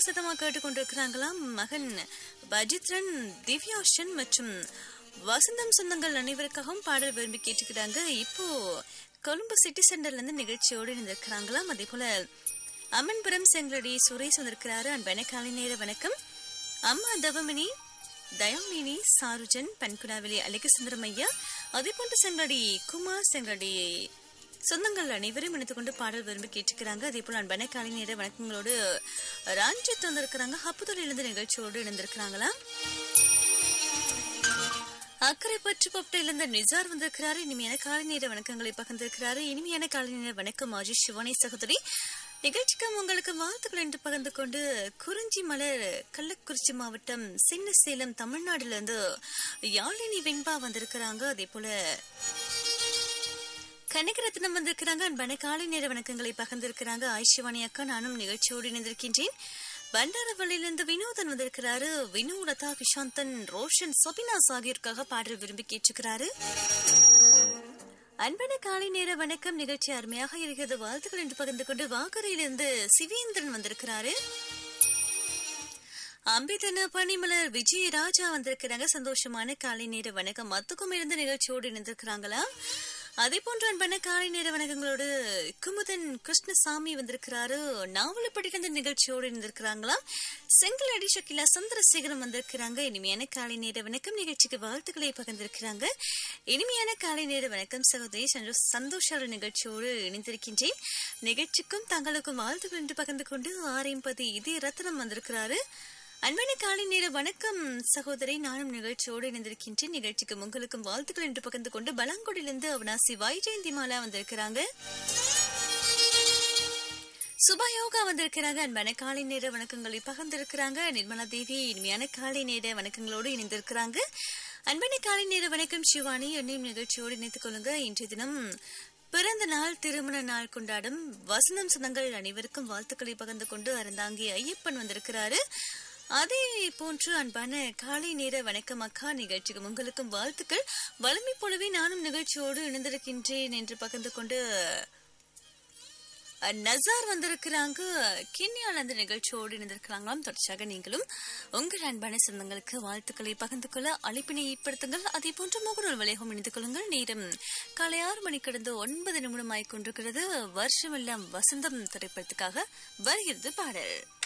சதமா கேட்டுக்கொண்டிருக்கிறாங்களாம் மகன் பஜித்ரன் திவ்யாஷன் மற்றும் வசந்தம் சொந்தங்கள் அனைவருக்காகவும் பாடல் விரும்பி கேட்டுக்கிறாங்க இப்போ கொழும்பு சிட்டி சென்டர்ல இருந்து நிகழ்ச்சியோடு இருந்திருக்கிறாங்களாம் அதே போல அம்மன்புரம் செங்கலடி சுரேஷ் வந்திருக்கிறாரு அன்பான காலை நேர வணக்கம் அம்மா தவமினி தயாமினி சாருஜன் பன்குடாவெளி அழகசுந்தரம் ஐயா அதே போன்று செங்கலடி குமார் செங்கலடி சொந்தங்கள் அனைவரும் இணைத்துக் கொண்டு பாடல் விரும்பி கேட்டுக்கிறாங்க அதே போல அன்பான காலை நேர வணக்கங்களோடு ராஞ்சித் வந்திருக்கிறாங்க ஹப்புதொழிலிருந்து நிகழ்ச்சியோடு இணைந்திருக்கிறாங்களா அக்கறை பற்று பப்டையிலிருந்து நிசார் வந்திருக்கிறாரு இனிமையான காலை நேர வணக்கங்களை பகிர்ந்திருக்கிறாரு இனிமையான காலை நேர வணக்கம் ஆஜி சிவானி சகோதரி நிகழ்ச்சிக்கு உங்களுக்கு வாழ்த்துக்கள் என்று பகிர்ந்து கொண்டு குறிஞ்சி மலர் கள்ளக்குறிச்சி மாவட்டம் சின்ன சேலம் தமிழ்நாடுல இருந்து யாழினி வெண்பா வந்திருக்கிறாங்க அதே போல கனகரத்னம் வந்திருக்கிறாங்க அன்பான காலை நேர வணக்கங்களை பகிர்ந்திருக்கிறாங்க ஆயிஷிவாணி அக்கா நானும் நிகழ்ச்சியோடு இணைந்திருக்கின்றேன் பண்டாரவள்ளியிலிருந்து வினோதன் வந்திருக்கிறாரு வினு லதா கிஷாந்தன் ரோஷன் சொபினாஸ் ஆகியோருக்காக பாடல் விரும்பி கேட்டுக்கிறாரு அன்பான காலை நேர வணக்கம் நிகழ்ச்சி அருமையாக இருக்கிறது வாழ்த்துக்கள் என்று பகிர்ந்து கொண்டு வாக்கரையிலிருந்து சிவேந்திரன் வந்திருக்கிறாரு அம்பிதன பனிமலர் விஜய் ராஜா வந்திருக்கிறாங்க சந்தோஷமான காலை நேர வணக்கம் மத்துக்கும் இருந்து நிகழ்ச்சியோடு இணைந்திருக்கிறாங்களா அதே போன்ற அன்பான காலை நேர வணக்கங்களோடு குமுதன் கிருஷ்ணசாமி வந்திருக்கிறாரு நாவல படிக்கிற நிகழ்ச்சியோடு இருந்திருக்கிறாங்களா செங்கலடி ஷக்கிலா சந்திரசேகரம் வந்திருக்கிறாங்க இனிமையான காலை நேர வணக்கம் நிகழ்ச்சிக்கு வாழ்த்துக்களை பகிர்ந்திருக்கிறாங்க இனிமையான காலை நேர வணக்கம் சகோதரி சந்தோஷ நிகழ்ச்சியோடு இணைந்திருக்கின்றேன் நிகழ்ச்சிக்கும் தங்களுக்கும் வாழ்த்துக்கள் என்று பகிர்ந்து கொண்டு ஆரைம்பதி இதே ரத்னம் வந்திருக்கிறாரு அன்பான காலை நேர வணக்கம் சகோதரி நானும் நிகழ்ச்சியோடு இணைந்திருக்கின்றேன் நிகழ்ச்சிக்கு உங்களுக்கும் வாழ்த்துக்கள் என்று பகிர்ந்து கொண்டு பலாங்குடியிலிருந்து அவனாசி வைஜெயந்தி மாலா வந்திருக்கிறாங்க சுபயோகா வந்திருக்கிறாங்க அன்பான காலை நேர வணக்கங்களை பகிர்ந்திருக்கிறாங்க நிர்மலா தேவி இனிமையான காலை நேர வணக்கங்களோடு இணைந்திருக்கிறாங்க அன்பான காலை நேர வணக்கம் சிவானி என்னையும் நிகழ்ச்சியோடு இணைத்துக் கொள்ளுங்க இன்றைய தினம் பிறந்த நாள் திருமண நாள் கொண்டாடும் வசந்தம் சொந்தங்கள் அனைவருக்கும் வாழ்த்துக்களை பகிர்ந்து கொண்டு அறந்தாங்கி ஐயப்பன் வந்திருக்கிறாரு அதே போன்று அன்பான காலை நேர வணக்கம் அக்கா நிகழ்ச்சிக்கு உங்களுக்கும் வாழ்த்துக்கள் வலிமை போலவே நானும் நிகழ்ச்சியோடு இணைந்திருக்கின்றேன் என்று பகிர்ந்து கொண்டு நசார் வந்திருக்கிறாங்க கிண்ணியால் அந்த நிகழ்ச்சியோடு இணைந்திருக்கிறாங்களாம் தொடர்ச்சியாக நீங்களும் உங்கள் அன்பான சொந்தங்களுக்கு வாழ்த்துக்களை பகிர்ந்து கொள்ள அழைப்பினை ஏற்படுத்துங்கள் அதே போன்று முகநூல் வலையகம் இணைந்து கொள்ளுங்கள் நேரம் காலை ஆறு மணி கடந்து ஒன்பது நிமிடம் ஆய்கொண்டிருக்கிறது வருஷமெல்லாம் வசந்தம் திரைப்படத்துக்காக வருகிறது பாடல்